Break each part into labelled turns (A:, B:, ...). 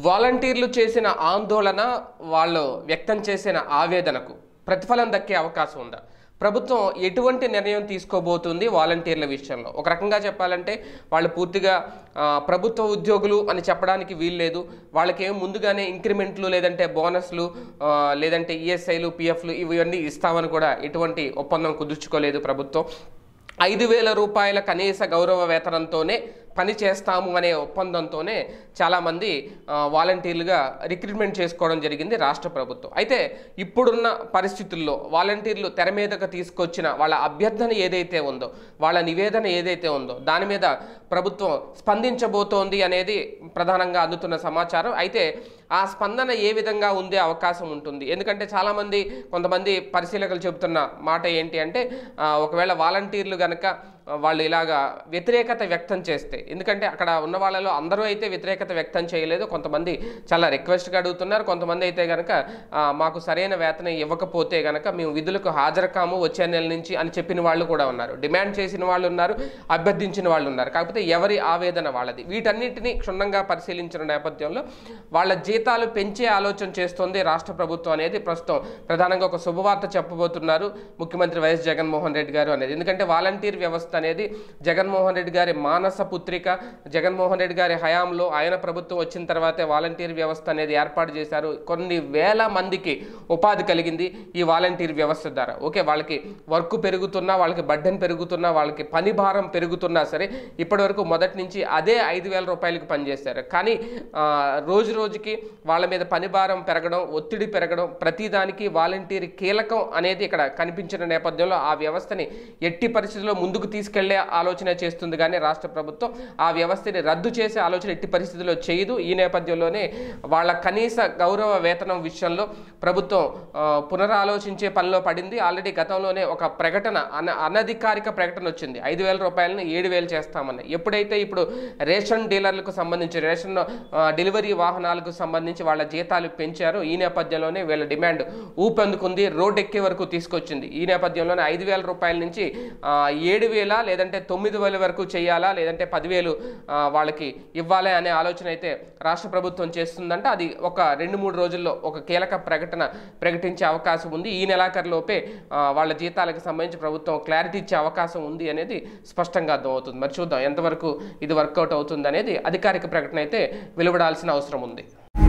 A: వాలంటీర్లు చేసిన ఆందోళన వాళ్ళు వ్యక్తం చేసిన ఆవేదనకు ప్రతిఫలం దక్కే అవకాశం ఉందా ప్రభుత్వం ఎటువంటి నిర్ణయం తీసుకోబోతుంది వాలంటీర్ల విషయంలో ఒక రకంగా చెప్పాలంటే వాళ్ళు పూర్తిగా ఆ, ప్రభుత్వ ఉద్యోగులు అని చెప్పడానికి వీల్లేదు వాళ్ళకేం ముందుగానే ఇంక్రిమెంట్లు లేదంటే బోనస్లు ఆ, లేదంటే ఈఎస్ఐలు పిఎఫ్లు ఇవన్నీ ఇస్తామని కూడా ఎటువంటి ఒప్పందం కుదుర్చుకోలేదు ప్రభుత్వం ఐదు వేల రూపాయల కనీస గౌరవ వేతనంతోనే పని చేస్తాము అనే ఒప్పందంతోనే చాలామంది ఆ, వాలంటీర్లుగా రిక్రూట్మెంట్ చేసుకోవడం జరిగింది రాష్ట్ర ప్రభుత్వం అయితే ఇప్పుడున్న పరిస్థితుల్లో వాలంటీర్లు తెర మీదకు తీసుకొచ్చిన వాళ్ళ అభ్యర్థన ఏదైతే ఉందో వాళ్ళ నివేదన ఏదైతే ఉందో దాని మీద ప్రభుత్వం స్పందించబోతోంది అనేది ప్రధానంగా అందుతున్న సమాచారం అయితే ఆ స్పందన ఏ విధంగా ఉండే అవకాశం ఉంటుంది ఎందుకంటే చాలామంది కొంతమంది పరిశీలకులు చెబుతున్న మాట ఏంటి అంటే ఆ, ఒకవేళ వాలంటీర్లు కనుక వాళ్ళు ఇలాగా వ్యతిరేకత వ్యక్తం చేస్తే ఎందుకంటే అక్కడ ఉన్న వాళ్ళలో అందరూ అయితే వ్యతిరేకత వ్యక్తం చేయలేదు కొంతమంది చాలా రిక్వెస్ట్గా అడుగుతున్నారు కొంతమంది అయితే కనుక ఆ, మాకు సరైన వేతనం ఇవ్వకపోతే కనుక మేము విధులకు హాజరు కాము వచ్చే నెల నుంచి అని చెప్పిన వాళ్ళు కూడా ఉన్నారు డిమాండ్ చేసిన వాళ్ళు ఉన్నారు అభ్యర్థించిన వాళ్ళు ఉన్నారు కాకపోతే ఎవరి ఆవేదన వాళ్ళది వీటన్నిటిని క్షుణ్ణంగా పరిశీలించిన నేపథ్యంలో వాళ్ళ జీతాలు పెంచే ఆలోచన చేస్తోంది రాష్ట్ర ప్రభుత్వం అనేది ప్రస్తుతం ప్రధానంగా ఒక శుభవార్త చెప్పబోతున్నారు ముఖ్యమంత్రి వైఎస్ జగన్మోహన్ రెడ్డి గారు అనేది ఎందుకంటే వాలంటీర్ వ్యవస్థ అనేది జగన్మోహన్ రెడ్డి గారి మానస పుత్రిక జగన్మోహన్ రెడ్డి గారి హయాంలో ఆయన ప్రభుత్వం వచ్చిన తర్వాతే వాలంటీర్ వ్యవస్థ అనేది ఏర్పాటు చేశారు కొన్ని వేల మందికి ఉపాధి కలిగింది ఈ వాలంటీర్ వ్యవస్థ ద్వారా ఓకే వాళ్ళకి వర్క్ పెరుగుతున్నా వాళ్ళకి బడ్డెన్ పెరుగుతున్నా వాళ్ళకి పని భారం పెరుగుతున్నా సరే ఇప్పటివరకు మొదటి నుంచి అదే ఐదు వేల రూపాయలకు పనిచేశారు కానీ ఆ, రోజు రోజుకి వాళ్ళ మీద పని భారం పెరగడం ఒత్తిడి పెరగడం ప్రతిదానికి వాలంటీర్ కీలకం అనేది ఇక్కడ కనిపించిన నేపథ్యంలో ఆ వ్యవస్థని ఎట్టి పరిస్థితుల్లో ముందుకు తీసుకెళ్లే ఆలోచన చేస్తుంది కానీ రాష్ట్ర ప్రభుత్వం ఆ వ్యవస్థని రద్దు చేసే ఆలోచన ఎట్టి పరిస్థితుల్లో చేయదు ఈ నేపథ్యంలోనే వాళ్ళ కనీస గౌరవ వేతనం విషయంలో ప్రభుత్వం ఆ, పునరాలోచించే పనిలో పడింది ఆల్రెడీ గతంలోనే ఒక ప్రకటన అన అనధికారిక ప్రకటన వచ్చింది ఐదు వేల రూపాయలను ఏడు వేలు చేస్తామని ఎప్పుడైతే ఇప్పుడు రేషన్ డీలర్లకు సంబంధించి రేషన్ ఆ, డెలివరీ వాహనాలకు సంబంధించి వాళ్ళ జీతాలు పెంచారు ఈ నేపథ్యంలోనే వీళ్ళ డిమాండ్ ఊపందుకుంది రోడ్ ఎక్కే వరకు తీసుకొచ్చింది ఈ నేపథ్యంలోనే ఐదు వేల రూపాయల నుంచి ఆ, ఏడు వేల లేదంటే తొమ్మిది వేల వరకు చేయాలా లేదంటే పదివేలు ఆ, వాళ్ళకి ఇవ్వాలి అనే ఆలోచన అయితే రాష్ట్ర ప్రభుత్వం చేస్తుందంటే అది ఒక రెండు మూడు రోజుల్లో ఒక కీలక ప్రకటన ప్రకటించే అవకాశం ఉంది ఈ నెలాఖరులోపే ఆ, వాళ్ళ జీతాలకు సంబంధించి ప్రభుత్వం క్లారిటీ ఇచ్చే అవకాశం ఉంది అనేది స్పష్టంగా అర్థమవుతుంది మరి చూద్దాం ఎంతవరకు ఇది వర్కౌట్ అవుతుంది అనేది అధికారిక ప్రకటన అయితే వెలువడాల్సిన అవసరం ఉంది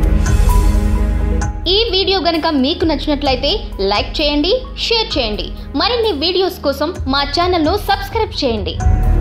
B: ఈ వీడియో గనుక మీకు నచ్చినట్లయితే లైక్ చేయండి షేర్ చేయండి మరిన్ని వీడియోస్ కోసం మా ఛానల్ను సబ్స్క్రైబ్ చేయండి